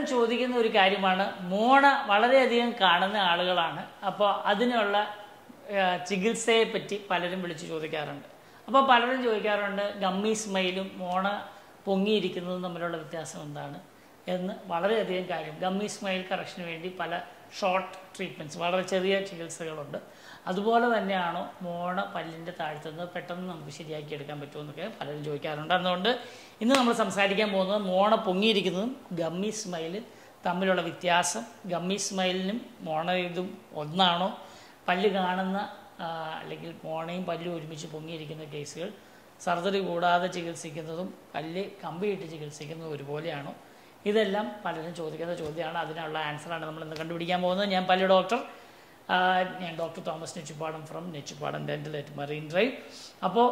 ചോദിക്കുന്ന ഒരു കാര്യമാണ് മോണ വളരെയധികം കാണുന്ന ആളുകളാണ് അപ്പോൾ അതിനുള്ള ആ, ചികിത്സയെ പറ്റി പലരും വിളിച്ച് ചോദിക്കാറുണ്ട് അപ്പോൾ പലരും ചോദിക്കാറുണ്ട് ഗമ്മി സ്മൈലും മോണ പൊങ്ങിയിരിക്കുന്നതും തമ്മിലുള്ള വ്യത്യാസം എന്താണ് എന്ന് വളരെയധികം കാര്യം ഗമ്മി സ്മൈൽ കറക്ഷന് വേണ്ടി പല ഷോർട്ട് ട്രീറ്റ്മെൻറ്റ്സ് വളരെ ചെറിയ ചികിത്സകളുണ്ട് അതുപോലെ തന്നെയാണോ മോണ പല്ലിൻ്റെ താഴ്ത്തുന്നത് പെട്ടെന്ന് നമുക്ക് ശരിയാക്കി എടുക്കാൻ പറ്റുമോ എന്നൊക്കെ പലരും ചോദിക്കാറുണ്ട് അതുകൊണ്ട് ഇന്ന് നമ്മൾ സംസാരിക്കാൻ പോകുന്നത് മോണ പൊങ്ങിയിരിക്കുന്നതും ഗമ്മി സ്മൈല് തമ്മിലുള്ള വ്യത്യാസം ഗമ്മി സ്മൈലിനും മോണ ഇതും ഒന്നാണോ പല്ല് കാണുന്ന ആ, അല്ലെങ്കിൽ മോണയും പല്ലും ഒരുമിച്ച് പൊങ്ങിയിരിക്കുന്ന കേസുകൾ സർജറി കൂടാതെ ചികിത്സിക്കുന്നതും പല്ല് കമ്പിയിട്ട് ചികിത്സിക്കുന്നതും ഒരുപോലെയാണോ ഇതെല്ലാം പലരും ചോദിക്കുന്ന ചോദ്യമാണ് അതിനുള്ള ആൻസറാണ് നമ്മൾ ഇന്ന് കണ്ടുപിടിക്കാൻ പോകുന്നത് ഞാൻ പല്ല് ഡോക്ടർ ആ, ഞാൻ doctor Thomas Nechupadam from Nechupadam dental at Marine Drive അപ്പോൾ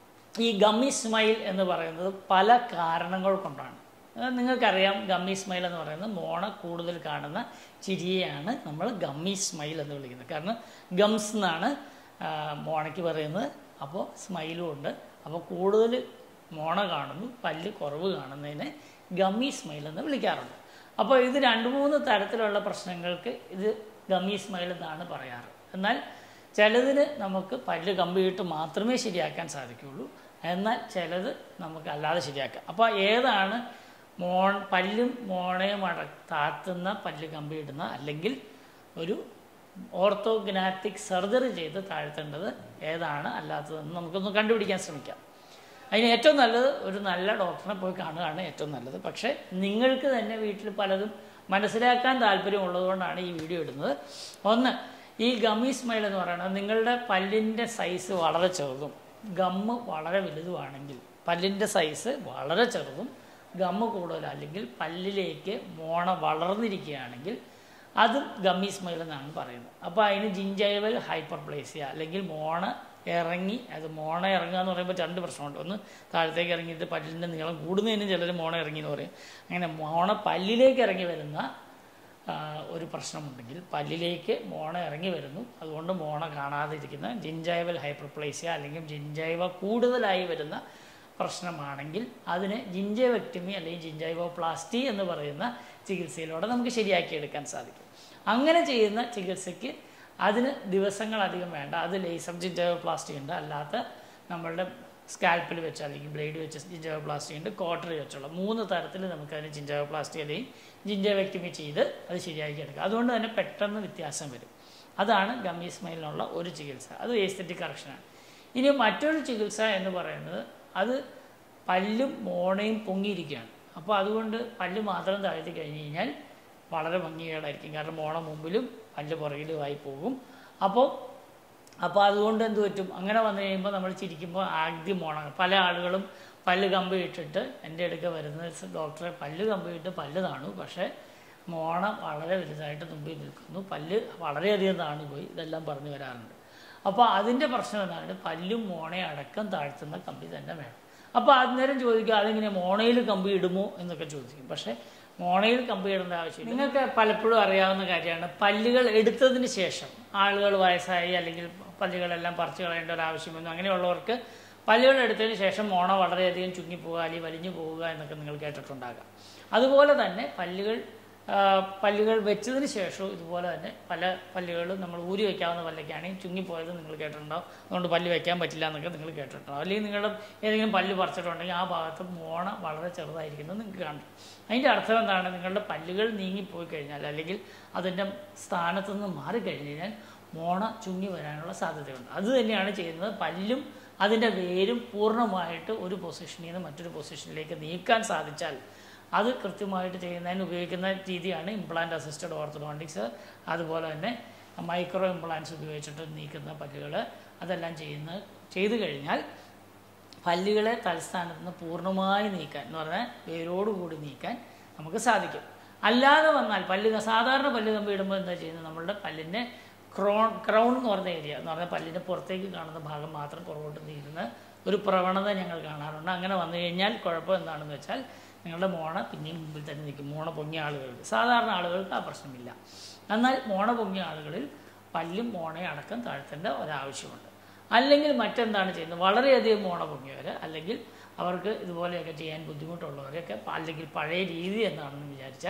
ഈ ഗമ്മി സ്മൈൽ എന്ന് പറയുന്നത് പല കാരണങ്ങൾ കൊണ്ടാണ് അത് നിങ്ങൾക്കറിയാം ഗമ്മി സ്മൈൽ എന്ന് പറയുന്നത് മോണ കൂടുതൽ കാണുന്ന ചിരിയെയാണ് നമ്മൾ ഗമ്മി സ്മൈൽ എന്ന് വിളിക്കുന്നത് കാരണം ഗംസ് എന്നാണ് ആ, മോണയ്ക്ക് പറയുന്നത് അപ്പോൾ സ്മൈലും ഉണ്ട് അപ്പോൾ കൂടുതൽ മോണ കാണുന്നു പല്ല് കുറവ് കാണുന്നതിനെ ഗമ്മി സ്മൈൽ എന്ന് വിളിക്കാറുണ്ട് അപ്പോൾ ഇത് രണ്ട് മൂന്ന് തരത്തിലുള്ള പ്രശ്നങ്ങൾക്ക് ഇത് ഗമ്മി സ്മൈൽ എന്നാണ് പറയാറ് എന്നാൽ ചിലതിന് നമുക്ക് പല്ല് കമ്പിയിട്ട് മാത്രമേ ശരിയാക്കാൻ സാധിക്കുകയുള്ളൂ എന്നാൽ ചിലത് നമുക്ക് അല്ലാതെ ശരിയാക്കാം അപ്പോൾ ഏതാണ് മോൺ പല്ലും മോണയും അട താത്തുന്ന പല്ല് കമ്പിയിടുന്ന അല്ലെങ്കിൽ ഒരു ഓർത്തോഗ്നാറ്റിക് സർജറി ചെയ്ത് താഴ്ത്തേണ്ടത് ഏതാണ് അല്ലാത്തതെന്ന് നമുക്കൊന്ന് കണ്ടുപിടിക്കാൻ ശ്രമിക്കാം അതിന് ഏറ്റവും നല്ലത് ഒരു നല്ല ഡോക്ടറെ പോയി കാണുകയാണ് ഏറ്റവും നല്ലത് പക്ഷേ നിങ്ങൾക്ക് തന്നെ വീട്ടിൽ പലതും മനസ്സിലാക്കാൻ താല്പര്യമുള്ളതുകൊണ്ടാണ് ഈ വീഡിയോ ഇടുന്നത് ഒന്ന് ഈ ഗമ്മി സ്മൈൽ എന്ന് പറയുന്നത് നിങ്ങളുടെ പല്ലിൻ്റെ സൈസ് വളരെ ചെറുതും ഗമ്മ് വളരെ വലുതുമാണെങ്കിൽ പല്ലിൻ്റെ സൈസ് വളരെ ചെറുതും ഗമ്മ് കൂടുതൽ അല്ലെങ്കിൽ പല്ലിലേക്ക് മോണ വളർന്നിരിക്കുകയാണെങ്കിൽ അതും ഗമ്മി സ്മൈൽ എന്നാണ് പറയുന്നത് അപ്പോൾ അതിന് ജിഞ്ചൈവൽ ഹൈപ്പർപ്ലേസിയ അല്ലെങ്കിൽ മോണ ഇറങ്ങി അത് മോണ ഇറങ്ങുക എന്ന് പറയുമ്പോൾ രണ്ട് പ്രശ്നമുണ്ട് ഒന്ന് താഴത്തേക്ക് ഇറങ്ങിയിട്ട് പല്ലിൻ്റെ നീളം കൂടുന്നതിന് ചിലർ മോണ ഇറങ്ങി എന്ന് പറയും അങ്ങനെ മോണ പല്ലിലേക്ക് ഇറങ്ങി വരുന്ന ആ, ഒരു പ്രശ്നമുണ്ടെങ്കിൽ പല്ലിലേക്ക് മോണ ഇറങ്ങി വരുന്നു അതുകൊണ്ട് മോണ കാണാതിരിക്കുന്ന ജിഞ്ചൈവൽ ഹൈപ്പർപ്ലേസിയ അല്ലെങ്കിൽ ജിഞ്ചൈവ കൂടുതലായി വരുന്ന പ്രശ്നമാണെങ്കിൽ അതിന് ജിഞ്ചൈവക്ടമി അല്ലെങ്കിൽ ജിഞ്ചൈവോപ്ലാസ്റ്റി എന്ന് പറയുന്ന ചികിത്സയിലൂടെ നമുക്ക് ശരിയാക്കിയെടുക്കാൻ സാധിക്കും അങ്ങനെ ചെയ്യുന്ന ചികിത്സയ്ക്ക് അതിന് ദിവസങ്ങളധികം വേണ്ട അത് ലേസർ ജിഞ്ചൈവോപ്ലാസ്റ്റി ഉണ്ട് അല്ലാത്ത നമ്മളുടെ സ്കാൽപ്പിൽ വെച്ച് അല്ലെങ്കിൽ ബ്ലേഡ് വെച്ച് ജിഞ്ചൈവോപ്ലാസ്റ്റി ഉണ്ട് കോട്ടറി വെച്ചുള്ള മൂന്ന് തരത്തിൽ നമുക്ക് അതിന് ജിഞ്ചൈവോപ്ലാസ്റ്റി അല്ലെങ്കിൽ ജിഞ്ചൈവക്ടമി ചെയ്ത് അത് ശരിയാക്കി എടുക്കുക അതുകൊണ്ട് തന്നെ പെട്ടെന്ന് വ്യത്യാസം വരും അതാണ് ഗമ്മി സ്മൈലിനുള്ള ഒരു ചികിത്സ അത് ഏസ്തറ്റിക് കറക്ഷനാണ് ഇനി മറ്റൊരു ചികിത്സ എന്ന് പറയുന്നത് അത് പല്ലും മോണയും പൊങ്ങിയിരിക്കുകയാണ് അപ്പോൾ അതുകൊണ്ട് പല്ല് മാത്രം താഴ്ത്തി കഴിഞ്ഞ് കഴിഞ്ഞാൽ വളരെ ഭംഗികേടായിരിക്കും കാരണം മോണ മുമ്പിലും പല്ല് പുറകിലുമായി പോകും അപ്പോൾ അപ്പോൾ അതുകൊണ്ട് എന്ത് പറ്റും അങ്ങനെ വന്നു കഴിയുമ്പോൾ നമ്മൾ ചിരിക്കുമ്പോൾ ആദ്യം മോണ പല ആളുകളും പല്ല് കമ്പി ഇട്ടിട്ട് എൻ്റെ അടുക്ക വരുന്നത് ഡോക്ടറെ പല്ല് കമ്പി ഇട്ട് പല്ല് താണു പക്ഷേ മോണ വളരെ വലുതായിട്ട് മുമ്പിൽ നിൽക്കുന്നു പല്ല് വളരെയധികം താണു പോയി ഇതെല്ലാം പറഞ്ഞു വരാറുണ്ട് അപ്പോൾ അതിൻ്റെ പ്രശ്നം എന്താണ് പല്ലും മോണയും അടക്കം താഴ്ത്തുന്ന കമ്പി തന്നെ വേണം അപ്പോൾ അന്നേരം ചോദിക്കുക അതിങ്ങനെ മോണയിൽ കമ്പി ഇടുമോ എന്നൊക്കെ ചോദിക്കും പക്ഷേ മോണയിൽ കമ്പി ഇടേണ്ട ആവശ്യമില്ല നിങ്ങൾക്ക് പലപ്പോഴും അറിയാവുന്ന കാര്യമാണ് പല്ലുകൾ എടുത്തതിന് ശേഷം ആളുകൾ വയസ്സായി അല്ലെങ്കിൽ പല്ലുകളെല്ലാം പറിച്ചു കളയേണ്ട ഒരു ആവശ്യമൊന്നും അങ്ങനെയുള്ളവർക്ക് പല്ലുകൾ എടുത്തതിന് ശേഷം മോണ വളരെയധികം ചുങ്ങിപ്പോവുക അല്ലെങ്കിൽ വലിഞ്ഞു പോവുക എന്നൊക്കെ നിങ്ങൾ കേട്ടിട്ടുണ്ടാകാം അതുപോലെ തന്നെ പല്ലുകൾ ആ, പല്ലുകൾ വെച്ചതിന് ശേഷവും ഇതുപോലെ തന്നെ പല പല്ലുകളും നമ്മൾ ഊരി വയ്ക്കാവുന്ന പല്ലൊക്കെയാണെങ്കിൽ ചുങ്ങിപ്പോയത് നിങ്ങൾ കേട്ടിട്ടുണ്ടാവും അതുകൊണ്ട് പല്ല് വെക്കാൻ പറ്റില്ല എന്നൊക്കെ നിങ്ങൾ കേട്ടിട്ടുണ്ടാവും അല്ലെങ്കിൽ നിങ്ങളുടെ ഏതെങ്കിലും പല്ല് പറിച്ചിട്ടുണ്ടെങ്കിൽ ആ ഭാഗത്ത് മോണ വളരെ ചെറുതായിരിക്കുന്നത് നിങ്ങൾക്ക് കാണും അതിൻ്റെ അർത്ഥം എന്താണ് നിങ്ങളുടെ പല്ലുകൾ നീങ്ങിപ്പോയി കഴിഞ്ഞാൽ അല്ലെങ്കിൽ അതിൻ്റെ സ്ഥാനത്ത് നിന്ന് മാറിക്കഴിഞ്ഞ് കഴിഞ്ഞാൽ മോണ ചുങ്ങി വരാനുള്ള സാധ്യതയുണ്ട് അത് തന്നെയാണ് ചെയ്യുന്നത് പല്ലും അതിൻ്റെ വേരും പൂർണ്ണമായിട്ട് ഒരു പൊസിഷനിൽ നിന്ന് മറ്റൊരു പൊസിഷനിലേക്ക് നീക്കാൻ സാധിച്ചാൽ അത് കൃത്യമായിട്ട് ചെയ്യുന്നതിന് ഉപയോഗിക്കുന്ന രീതിയാണ് ഇംപ്ലാന്റ് അസിസ്റ്റഡ് ഓർത്തഡോണ്ടിക്സ് അതുപോലെ തന്നെ മൈക്രോ ഇംപ്ലാന്റ്സ് ഉപയോഗിച്ചിട്ട് നീക്കുന്ന പല്ലുകൾ അതെല്ലാം ചെയ്യുന്ന ചെയ്തു കഴിഞ്ഞാൽ പല്ലുകളെ തലസ്ഥാനത്ത് നിന്ന് പൂർണ്ണമായി നീക്കാൻ എന്ന് പറഞ്ഞാൽ വേരോടുകൂടി നീക്കാൻ നമുക്ക് സാധിക്കും അല്ലാതെ വന്നാൽ പല്ല് സാധാരണ പല്ല് കമ്പി ഇടുമ്പോൾ എന്താ ചെയ്യുന്നത് നമ്മളുടെ പല്ലിൻ്റെ ക്രോൺ ക്രൗൺ എന്ന് പറഞ്ഞ ഏരിയ എന്ന് പറഞ്ഞാൽ പല്ലിൻ്റെ പുറത്തേക്ക് കാണുന്ന ഭാഗം മാത്രം പുറകോട്ട് നീരുന്ന ഒരു പ്രവണത ഞങ്ങൾ കാണാറുണ്ട് അങ്ങനെ വന്നു കഴിഞ്ഞാൽ കുഴപ്പം എന്താണെന്ന് വെച്ചാൽ നിങ്ങളുടെ മോണ പിന്നെയും മുമ്പിൽ തന്നെ നിൽക്കും മോണ പൊങ്ങിയ ആളുകൾക്ക് സാധാരണ ആളുകൾക്ക് ആ പ്രശ്നമില്ല എന്നാൽ മോണ പൊങ്ങിയ ആളുകളിൽ പല്ലും മോണയും അടക്കം താഴ്ത്തേണ്ട ഒരാവശ്യമുണ്ട് അല്ലെങ്കിൽ മറ്റെന്താണ് ചെയ്യുന്നത് വളരെയധികം മോണ പൊങ്ങിയവർ അല്ലെങ്കിൽ അവർക്ക് ഇതുപോലെയൊക്കെ ചെയ്യാൻ ബുദ്ധിമുട്ടുള്ളവരൊക്കെ അല്ലെങ്കിൽ പഴയ രീതി എന്താണെന്ന് വിചാരിച്ചാൽ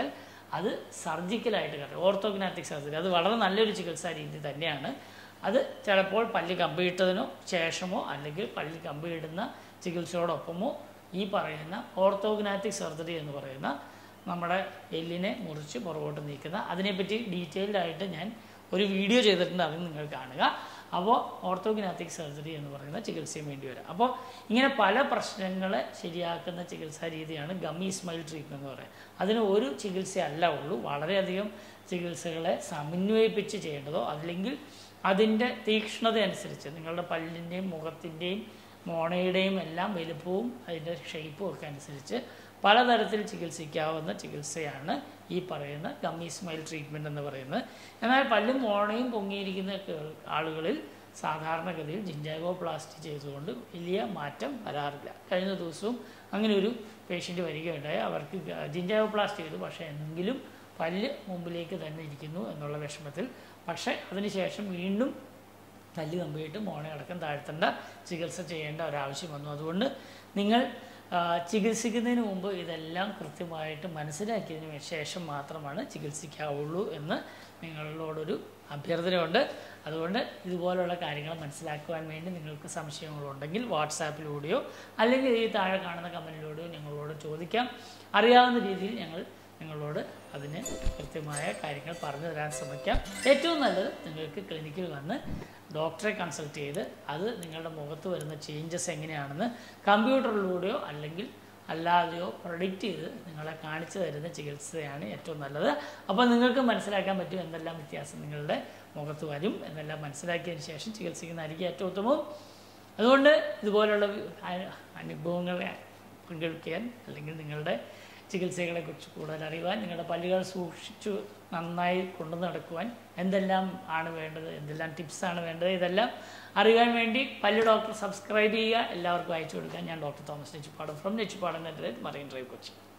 അത് സർജിക്കലായിട്ട് കറക്റ്റ് ഓർത്തോഗ്നാറ്റിക് സർജറി അത് വളരെ നല്ലൊരു ചികിത്സാ രീതി തന്നെയാണ് അത് ചിലപ്പോൾ പല്ല് കമ്പിയിട്ടതിനോ ശേഷമോ അല്ലെങ്കിൽ പല്ല് കമ്പിയിടുന്ന ചികിത്സയോടൊപ്പമോ ഈ പറയുന്ന ഓർത്തോഗ്നാറ്റിക് സർജറി എന്ന് പറയുന്ന നമ്മുടെ എല്ലിനെ മുറിച്ച് പുറകോട്ട് നീക്കുന്ന അതിനെപ്പറ്റി ഡീറ്റെയിൽഡ് ആയിട്ട് ഞാൻ ഒരു വീഡിയോ ചെയ്തിട്ടുണ്ട് അത് നിങ്ങൾ കാണുക അപ്പോൾ ഓർത്തോഗ്നാറ്റിക് സർജറി എന്ന് പറയുന്ന ചികിത്സയും വേണ്ടി വരാം അപ്പോൾ ഇങ്ങനെ പല പ്രശ്നങ്ങളെ ശരിയാക്കുന്ന ചികിത്സാ രീതിയാണ് ഗമ്മി സ്മൈൽ ട്രീറ്റ്മെൻറ്റ് എന്ന് പറയുന്നത് അതിന് ഒരു ചികിത്സയല്ല ഉള്ളൂ വളരെയധികം ചികിത്സകളെ സമന്വയിപ്പിച്ച് ചെയ്യേണ്ടതോ അല്ലെങ്കിൽ അതിൻ്റെ തീക്ഷ്ണത അനുസരിച്ച് നിങ്ങളുടെ പല്ലിൻ്റെയും മുഖത്തിൻ്റെയും മോണയുടെയും എല്ലാം വലുപ്പവും അതിൻ്റെ ഷേപ്പും ഒക്കെ അനുസരിച്ച് പലതരത്തിൽ ചികിത്സിക്കാവുന്ന ചികിത്സയാണ് ഈ പറയുന്ന ഗമ്മി സ്മൈൽ ട്രീറ്റ്മെൻറ്റ് എന്ന് പറയുന്നത് എന്നാൽ പല്ലും മോണയും പൊങ്ങിയിരിക്കുന്ന കേ- ആളുകളിൽ സാധാരണഗതിയിൽ ജിഞ്ചാഗോപ്ലാസ്റ്റി ചെയ്തുകൊണ്ട് വലിയ മാറ്റം വരാറില്ല കഴിഞ്ഞ ദിവസവും അങ്ങനെ ഒരു പേഷ്യൻ്റ് വരികയുണ്ടായി അവർക്ക് ജിഞ്ചാഗോപ്ലാസ്റ്റി ചെയ്തു പക്ഷേ എങ്കിലും പല്ല് മുമ്പിലേക്ക് തന്നെ ഇരിക്കുന്നു എന്നുള്ള വിഷമത്തിൽ പക്ഷേ അതിനുശേഷം വീണ്ടും കല്ല് കമ്പിയിട്ട് മോണയടക്കം താഴ്ത്തേണ്ട ചികിത്സ ചെയ്യേണ്ട ഒരാവശ്യം വന്നു അതുകൊണ്ട് നിങ്ങൾ ആ, ചികിത്സിക്കുന്നതിന് മുമ്പ് ഇതെല്ലാം കൃത്യമായിട്ട് മനസ്സിലാക്കിയതിന് ശേഷം മാത്രമാണ് ചികിത്സിക്കാവുള്ളൂ എന്ന് നിങ്ങളോടൊരു അഭ്യർത്ഥനയുണ്ട് അതുകൊണ്ട് ഇതുപോലുള്ള കാര്യങ്ങൾ മനസ്സിലാക്കുവാൻ വേണ്ടി നിങ്ങൾക്ക് സംശയങ്ങളുണ്ടെങ്കിൽ വാട്സാപ്പിലൂടെയോ അല്ലെങ്കിൽ ഈ താഴെ കാണുന്ന കമൻറ്റിലൂടെയോ ഞങ്ങളോട് ചോദിക്കാം അറിയാവുന്ന രീതിയിൽ ഞങ്ങൾ നിങ്ങളോട് അതിന് കൃത്യമായ കാര്യങ്ങൾ പറഞ്ഞു തരാൻ ശ്രമിക്കാം ഏറ്റവും നല്ലത് നിങ്ങൾക്ക് ക്ലിനിക്കിൽ വന്ന് ഡോക്ടറെ കൺസൾട്ട് ചെയ്ത് അത് നിങ്ങളുടെ മുഖത്ത് വരുന്ന ചേഞ്ചസ് എങ്ങനെയാണെന്ന് കമ്പ്യൂട്ടറിലൂടെയോ അല്ലെങ്കിൽ അല്ലാതെയോ പ്രൊഡിക്റ്റ് ചെയ്ത് നിങ്ങളെ കാണിച്ചു തരുന്ന ചികിത്സയാണ് ഏറ്റവും നല്ലത് അപ്പോൾ നിങ്ങൾക്ക് മനസ്സിലാക്കാൻ പറ്റും എന്തെല്ലാം വ്യത്യാസം നിങ്ങളുടെ മുഖത്ത് വരും എന്നെല്ലാം മനസ്സിലാക്കിയതിന് ശേഷം ചികിത്സിക്കുന്നതായിരിക്കും ഏറ്റവും ഉത്തമവും അതുകൊണ്ട് ഇതുപോലുള്ള വി- അ- അനുഭവങ്ങളെ പങ്കെടുക്കാൻ അല്ലെങ്കിൽ നിങ്ങളുടെ ചികിത്സകളെക്കുറിച്ച് കൂടുതൽ അറിയുവാൻ നിങ്ങളുടെ പല്ലുകൾ സൂക്ഷിച്ചു നന്നായി കൊണ്ടു നടക്കുവാൻ എന്തെല്ലാം ആണ് വേണ്ടത് എന്തെല്ലാം ടിപ്സാണ് വേണ്ടത് ഇതെല്ലാം അറിയാൻ വേണ്ടി പല്ല് ഡോക്ടർ സബ്സ്ക്രൈബ് ചെയ്യുക എല്ലാവർക്കും അയച്ചു കൊടുക്കാൻ ഞാൻ doctor Thomas Nechippadam from Nechippadam net Marine Drive Kochi